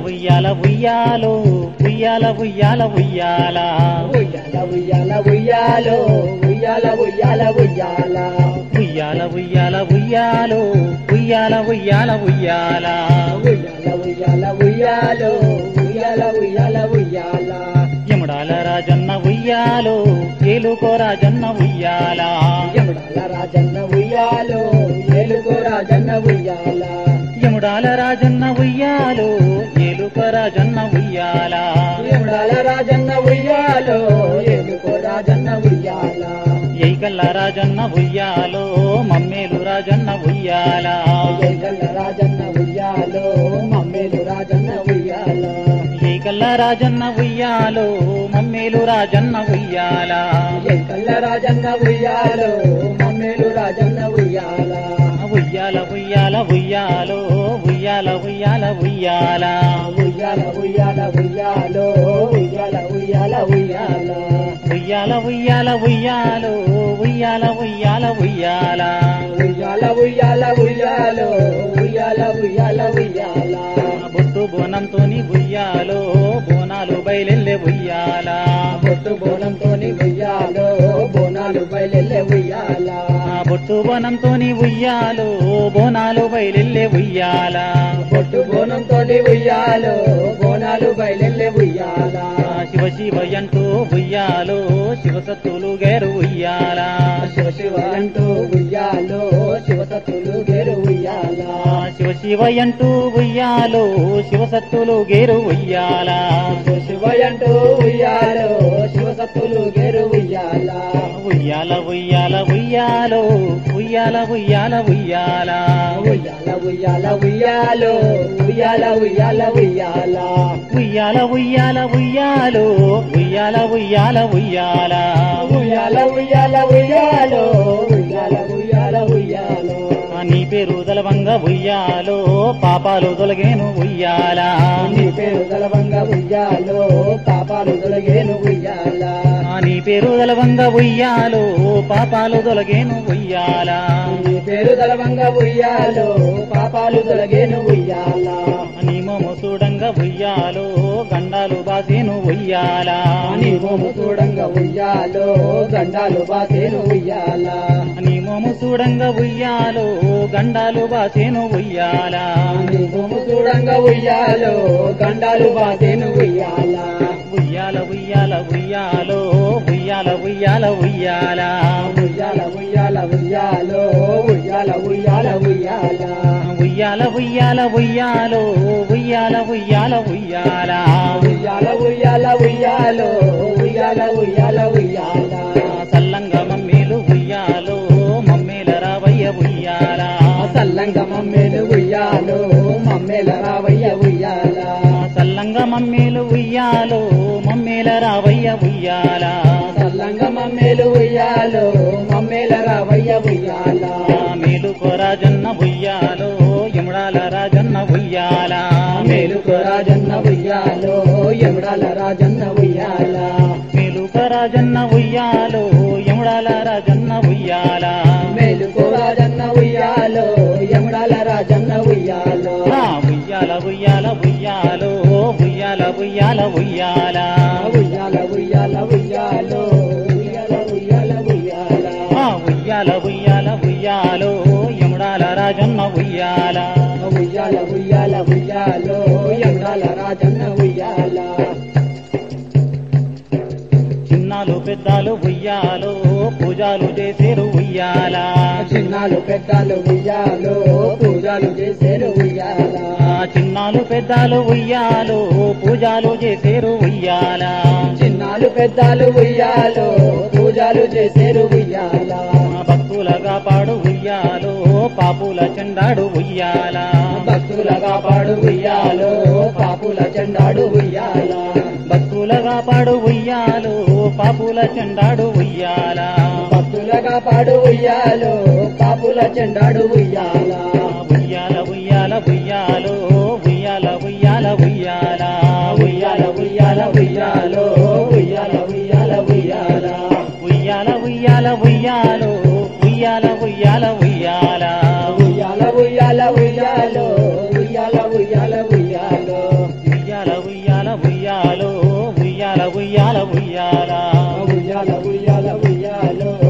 ఉయ్యాల ఉయ్యాలో ఉయ్యాల ఉయ్యాల ఉయ్యాల ఉయ్యాల ఉయ్యాల ఉయ్యాలో ఉయ్యాల ఉయ్యాల ఉయ్యాల ఉయ్యాల ఉయ్యాల ఉయ్యాలో ఉయ్యాల ఉయ్యాల ఉయ్యాల ఉయ్యాల ఉయ్యాల ఉయ్యాలో ఉయ్యాల ఉయ్యాల ఉయ్యాల యముడాల రాజన్న ఉయ్యాలో ఏలుకో రాజన్న ఉయ్యాల యముడాల రాజన్న ఉయ్యాలో ఏలుకో రాజన్న ఉయ్యాల యముడాల రాజన్న ఉయ్యాలో ఏలుకో రాజన్న ఉయ్యాల యముడాల రాజన్న ఉయ్యాలో ఏలుకో రాజన్న ఉయ్యాల ఎయికల్ల రాజన్న ఉయ్యాలో మమ్మేలు రాజన్న ఉయ్యాల ఎగల్ల రాజన్న ఉయ్యాలో మమ్మేలు రాజన్న ఉయ్యాల ఎయికల్ల రాజన్న ఉయ్యాలో మమ్మేలు రాజన్న ఉయ్యాల ఎగల్ల రాజన్న ఉయ్యాలో మమ్మేలు రాజన్న ఉయ్యాల ఉయ్యాల ఉయ్యాల ఉయ్యాలో ఉయ్యాల ఉయ్యాల ఉయ్యాల ఉయ్యాల ఉయ్యాల ఉయ్యాలో ఉయ్యాల ఉయ్యాల ఉయ్యాల ఉయ్యాల ఉయ్యాల ఉయ్యాలో ఉయ్యాల ఉయ్యాల ఉయ్యాల ఉయ్యాల ఉయ్యాల ఉయ్యాలో ఉయ్యాల ఉయ్యాల ఉయ్యాల బొట్టు బోనంతోని ఉయ్యాలో బోనాలు బయలెల్లె ఉయ్యాల బొట్టు బోనంతోని ఉయ్యాలో బోనాలు బయలెల్లే ఉయ్యాల బొట్టు బోనంతోని ఉయ్యాలో బోనాలు బయలెల్లె ఉయ్యాల బొట్టు బోనంతోని ఉయ్యాలో బోనాలు బయలెల్లే ఉయ్యాల శివ శివ అంటూ ఉయ్యాలో శివసత్తులు గేరు ఉయ్యాల శివ శివ అంటూ ఉయ్యాలో శివసత్తులు గేరు ఉయ్యాల శివ శివ అంటూ ఉయ్యాలో శివసత్తులు గేరు ఉయ్యాల శివ శివ అంటూ ఉయ్యాలో శివసత్తులు గేరు ఉయ్యాల ఉయ్యాల ఉయ్యాల ఉయ్యాలో ఉయ్యాల ఉయ్యాల ఉయ్యాల ఉయ్యాల ఉయ్యాల ఉయ్యాలో ఉయ్యాల ఉయ్యాల ఉయ్యాల ఉయ్యాల ఉయ్యాల ఉయ్యాలో ఉయ్యాల ఉయ్యాల ఉయ్యాల ఉయ్యాల ఉయ్యాల ఉయ్యాలో ఉయ్యాల ఉయ్యాల ఉయ్యాలో నీ పేరు దలవంగ ఉయ్యాలో పాపాలు తొలగేను ఉయ్యాల నీ పేరు గలవంగ ఉయ్యాలో పాపాలు తొలగేను ఉయ్యాల నీ పేరు దలవంగ ఉయ్యాలో పాపాలు తొలగేను ఉయ్యాల నీ పేరు గలవంగ ఉయ్యాలో పాపాలు తొలగేను ఉయ్యాల నీ మొము చూడంగ ఉయ్యాలో గండాలు బాసేను ఉయ్యాల నీ మోము చూడంగ ఉయ్యాలో గండాలు బాసేను ఉయ్యాల నీ మొము చూడంగ ఉయ్యాలో గండాలు బాసేను ఉయ్యాల నీ మోము చూడంగ ఉయ్యాలో గండాలు బాసేను ఉయ్యాల ఉయ్యాల ఉయ్యాల ఉయ్యాలో ఉయ్యాల ఉయ్యాల ఉయ్యాల ఉయ్యాల ఉయ్యాల ఉయ్యాలో ఉయ్యాల ఉయ్యాల ఉయ్యాల ఉయ్యాల ఉయ్యాల ఉయ్యాలో ఉయ్యాల ఉయ్యాల ఉయ్యాల ఉయ్యాల ఉయ్యాల ఉయ్యాలో ఉయ్యాల ఉయ్యాల ఉయ్యాల సల్లంగ మమ్మీలు ఉయ్యాలో మమ్మీల రావయ్య ఉయ్యాల సల్లంగ మమ్మేలు ఉయ్యాలో మమ్మేల రావయ్య ఉయ్యాల సల్లంగ మమ్మీలు ఉయ్యాలో మమ్మీల రావయ్య ఉయ్యాల సల్లంగ మమ్మేలు ఉయ్యాలో మమ్మేల రావయ్య ఉయ్యాల మేలుకో రాజన్న ఉయ్యాలో యముడాల రాజన్న ఉయ్యాల మేలుకో రాజన్న ఉయ్యాలో యముడాల రాజన్న ఉయ్యాల మేలుకో రాజన్న ఉయ్యాలో యముడాల రాజన్న ఉయ్యాల మేలుకో రాజన్న ఉయ్యాలో యముడాల రాజన్న ఉయ్యాలో ఆ ఉయ్యాల ఉయ్యాల ఉయ్యాలో ఉయ్యాల ఉయ్యాల ఉయ్యాల ఉయ్యాల ఉయ్యాల ఉయ్యాలో ఉయ్యాల ఉయ్యాల ఉయ్యాల ఆ ఉయ్యాల ఉయ్యాల ఉయ్యాలో యముడాల రాజన్న ఉయ్యాల ఉయ్యాల ఉయ్యాల ఉయ్యాలో యముడాల రాజన్న ఉయ్యాల చిన్నాలు పెద్దాలు ఉయ్యాలో పూజలు చేసేరు ఉయ్యాల చిన్నాలు పెద్దలు ఉయ్యాలో పూజలు చేసేరు ఉయ్యాల ఆ చిన్నాలు పెద్దాలు ఉయ్యాలో పూజలు చేసేరు ఉయ్యాల చిన్నాలు పెద్దలు ఉయ్యాలో పూజలు చేసేరు ఉయ్యాల ఆ భక్తులగా పాడు ఉయ్యాలో పాపుల చెండాడు ఉయ్యాల భక్తులగా పాడు ఉయ్యాలో పాపుల చెండాడు ఉయ్యాల భక్తులగా పాడు ఉయ్యాలో పాపుల చెండాడు ఉయ్యాల భక్తులగా పాడు ఉయ్యాలో పాపుల చెండాడు ఉయ్యాల ఉయ్యాల ఉయ్యాల ఉయ్యాలో ఉయ్యాల ఉయ్యాల ఉయ్యాల ఉయ్యాల ఉయ్యాల ఉయ్యాలో ఉయ్యాల ఉయ్యాల ఉయ్యాల ఉయ్యాల ఉయ్యాల ఉయ్యాలో ఉయ్యాల ఉయ్యాల ఉయ్యాల ఉయ్యాల ఉయ్యాల ఉయ్యాలో ఉయ్యాల ఉయ్యాల ఉయ్యాలో ఉయ్యాల ఉయ్యాల ఉయ్యాలో